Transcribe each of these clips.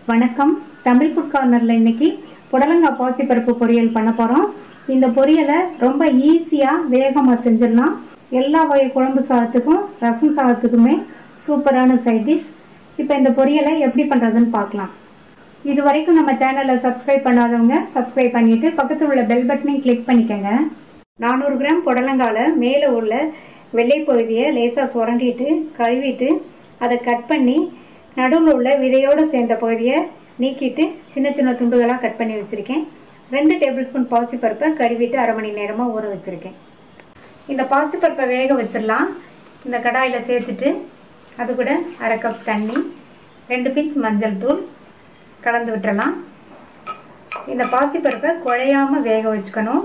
வணக்கம் தமிழ் ஃபுட் கார்னரில் இன்னைக்கு புடலங்காய் பாசிப்பருப்பு பொரியல் பண்ண போகிறோம் இந்த பொரியலை ரொம்ப ஈஸியாக வேகமாக செஞ்சிடலாம் எல்லா வகை குழம்பு சாதத்துக்கும் ரசம் சாதத்துக்குமே சூப்பரான சைட் டிஷ் இப்போ இந்த பொரியலை எப்படி பண்ணுறதுன்னு பார்க்கலாம் இது வரைக்கும் நம்ம சேனலை சப்ஸ்கிரைப் பண்ணாதவங்க சப்ஸ்கிரைப் பண்ணிட்டு பக்கத்தில் உள்ள பெல் பட்டனையும் கிளிக் பண்ணிக்கோங்க நானூறு கிராம் புடலங்கால மேலே உள்ள வெள்ளை பகுதியை லேசாக சுரண்டிட்டு கழுவிட்டு அதை கட் பண்ணி நடுவில் உள்ள விதையோடு சேர்ந்த பகுதியை நீக்கிட்டு சின்ன சின்ன துண்டுகளாக கட் பண்ணி வச்சுருக்கேன் ரெண்டு டேபிள் ஸ்பூன் பாசிப்பருப்பை கழுவிட்டு அரை மணி நேரமாக ஊற வச்சுருக்கேன் இந்த பாசிப்பருப்பை வேக வச்சிடலாம் இந்த கடாயில் சேர்த்துட்டு அது கூட அரை கப் தண்ணி ரெண்டு பிஞ்ச் மஞ்சள் தூள் கலந்து விட்டுறலாம் இந்த பாசிப்பருப்பை குழையாமல் வேக வச்சுக்கணும்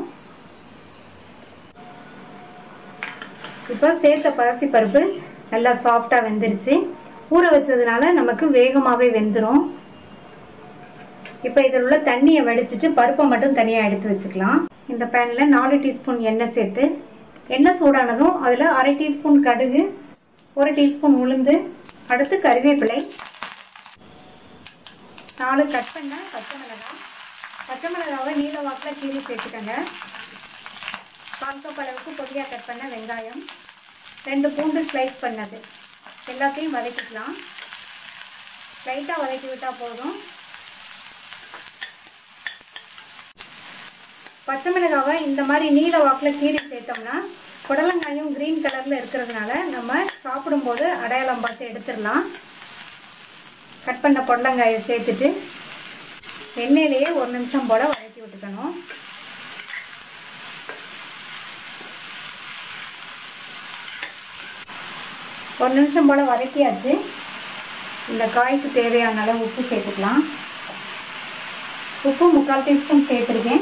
இப்போ சேர்த்த பாசிப்பருப்பு நல்லா சாஃப்டாக வெந்துருச்சு ஊற வச்சதுனால நமக்கு வேகமாகவே வெந்துடும் இப்போ இதில் உள்ள தண்ணியை வடிச்சிட்டு பருப்பை மட்டும் தனியாக எடுத்து வச்சுக்கலாம் இந்த பேனில் நாலு டீஸ்பூன் எண்ணெய் சேர்த்து எண்ணெய் சூடானதும் அதில் அரை டீஸ்பூன் கடுகு ஒரு டீஸ்பூன் உளுந்து அடுத்து கருவேப்பிலை நாலு கட் பண்ண பச்சை மிளகாய் பச்சை மிளகாவை நீல வாக்கில் கீழே சேர்த்துக்கோங்க கால் கப் அளவுக்கு பொடியாக கட் பண்ண வெங்காயம் ரெண்டு பூண்டு ஸ்லைஸ் பண்ணது எல்லாத்தையும் வதக்கிக்கலாம் லைட்டாக வதக்கி விட்டால் போதும் பச்சை மிளகாவை இந்த மாதிரி நீல வாக்கில் கீறி சேர்த்தோம்னா புடலங்காயும் க்ரீன் கலரில் இருக்கிறதுனால நம்ம சாப்பிடும்போது அடையாளம் பார்த்து எடுத்துடலாம் கட் பண்ண புடலங்காயை சேர்த்துட்டு எண்ணெயிலேயே ஒரு நிமிஷம் போல் வதக்கி விட்டுக்கணும் ஒரு நிமிஷம் போல் வதக்கியாச்சு இந்த காய்க்கு தேவையான அளவு உப்பு சேர்த்துக்கலாம் உப்பு முக்கால் டீஸ்பூன் சேர்த்துருக்கேன்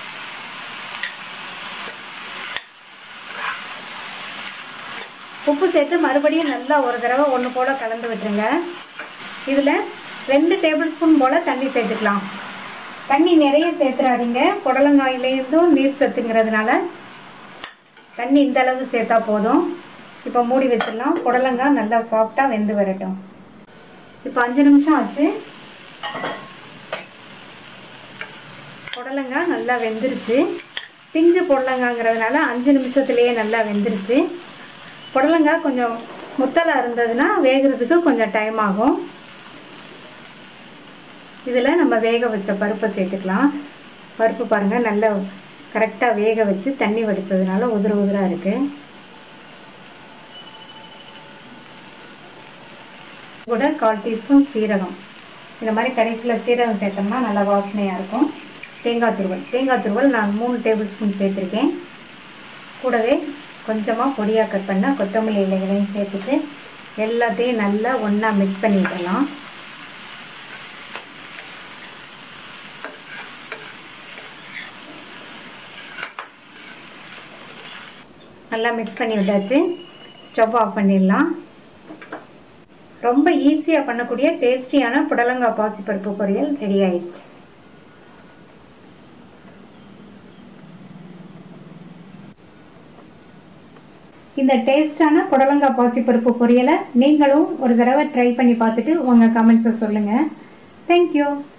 உப்பு சேர்த்து மறுபடியும் நல்லா ஒரு தடவை ஒன்று போல் கலந்து விட்டுருங்க இதில் ரெண்டு டேபிள் ஸ்பூன் போல் தண்ணி சேர்த்துக்கலாம் தண்ணி நிறைய சேர்த்துறாதீங்க புடலங்காயிலேருந்தும் நீர் சத்துங்கிறதுனால தண்ணி இந்த அளவு சேர்த்தா போதும் இப்போ மூடி வச்சிடலாம் புடலங்காய் நல்லா சாஃப்டாக வெந்து வரட்டும் இப்போ அஞ்சு நிமிஷம் ஆச்சு புடலங்காய் நல்லா வெந்துருச்சு பிஞ்சு புடலங்காங்கிறதுனால அஞ்சு நிமிஷத்துலேயே நல்லா வெந்துருச்சு புடலங்காய் கொஞ்சம் முத்தலாக இருந்ததுன்னா வேகிறதுக்கு கொஞ்சம் டைம் ஆகும் இதில் நம்ம வேக வச்ச பருப்பை சேர்த்துக்கலாம் பருப்பு பாருங்கள் நல்லா கரெக்டாக வேக வச்சு தண்ணி வடித்ததுனால உதிர உதிராக இருக்குது கூட கால் டீஸ்பூன் சீரகம் இந்த மாதிரி கடைசியில் சீரகம் சேர்த்தோம்னா நல்லா வாசனையாக இருக்கும் தேங்காய் துருவல் தேங்காய் துருவல் நான் மூணு டேபிள் ஸ்பூன் சேர்த்துருக்கேன் கூடவே கொஞ்சமாக பொடியாக கட் பண்ண கொத்தமல்லி இலைகளையும் சேர்த்துட்டு எல்லாத்தையும் நல்லா ஒன்றா மிக்ஸ் பண்ணி விடலாம் நல்லா மிக்ஸ் பண்ணி விட்டாச்சு ஸ்டவ் ஆஃப் பண்ணிடலாம் ரொம்ப ஈஸியாக பண்ணக்கூடிய டேஸ்டியான புடலங்காய் பாசிப்பருப்பு பொரியல் ரெடி ஆயிடுச்சு இந்த டேஸ்டான புடலங்காய் பாசிப்பருப்பு பொரியலை நீங்களும் ஒரு தடவை ட்ரை பண்ணி பார்த்துட்டு உங்கள் கமெண்ட்ஸை சொல்லுங்கள் தேங்க்யூ